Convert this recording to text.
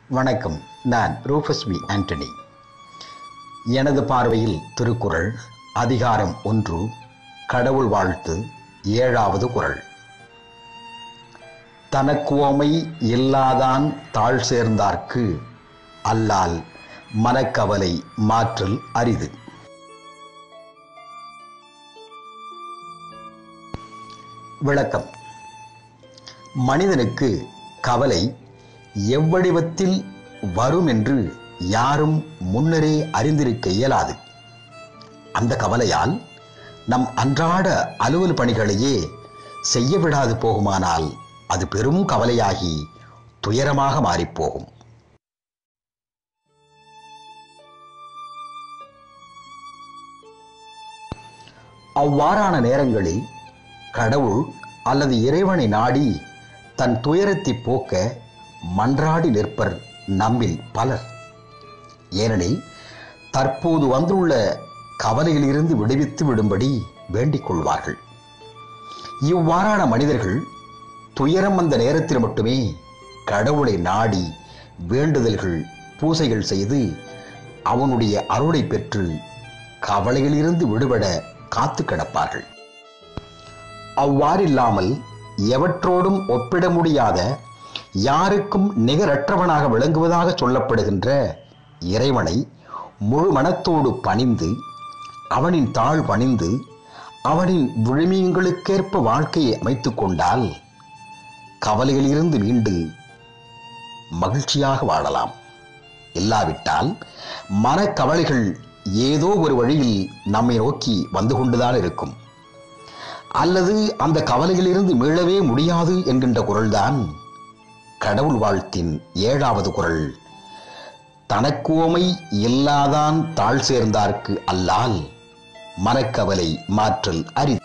வணக்கம் நான் Rufus we Antony எனது பார்வையில் திருக்குறள் அதிகாரம் ஒன்று கடவுள் வாழ்த்து ஏழாவது குறள் தனக்குவமை இல்லாதான் தாழ் சேர்ந்தார்க்கு அல்லால் மனக்கவலை மாற்றல் அரிது விளக்கம் மனிதனுக்கு கவலை எவ்வடிவத்தில் வரும் என்று யாரும் முன்னரே அறிந்திருக்க இயலாது அந்த கவலையால் நம் அன்றாட அலுவல் பணிகளையே செய்ய விடாது போகுமானால் அது பெரும் கவலையாகி துயரமாக மாறிப்போகும் அவ்வாறான நேரங்களில் கடவுள் அல்லது இறைவனை நாடி தன் துயரத்தை போக்க மன்றாடி நிற்பர் நம்மில் பலர் ஏனெனில் தற்போது வந்துள்ள கவலையிலிருந்து விடுவித்து விடும்படி வேண்டிக் கொள்வார்கள் இவ்வாறான மனிதர்கள் துயரம் வந்த நேரத்தில் மட்டுமே கடவுளை நாடி வேண்டுதல்கள் பூசைகள் செய்து அவனுடைய அருளை பெற்று கவலையிலிருந்து விடுபட காத்து கிடப்பார்கள் அவ்வாறில்லாமல் எவற்றோடும் ஒப்பிட முடியாத யாருக்கும் நிகரற்றவனாக விளங்குவதாக சொல்லப்படுகின்ற இறைவனை முழு மனத்தோடு பணிந்து அவனின் தாழ் பணிந்து அவனின் விழுமியங்களுக்கேற்ப வாழ்க்கையை அமைத்துக் கொண்டால் கவலைகளிலிருந்து மீண்டு மகிழ்ச்சியாக வாழலாம் இல்லாவிட்டால் மனக்கவலைகள் ஏதோ ஒரு வழியில் நம்மை நோக்கி வந்து கொண்டுதான் இருக்கும் அல்லது அந்த கவலையிலிருந்து மீளவே முடியாது என்கின்ற குரல்தான் கடவுள் வாழ்த்தின் ஏழாவது குரல் தனக்குவமை இல்லாதான் தாழ் சேர்ந்தார்க்கு அல்லால் மனக்கவலை மாற்றல் அரிது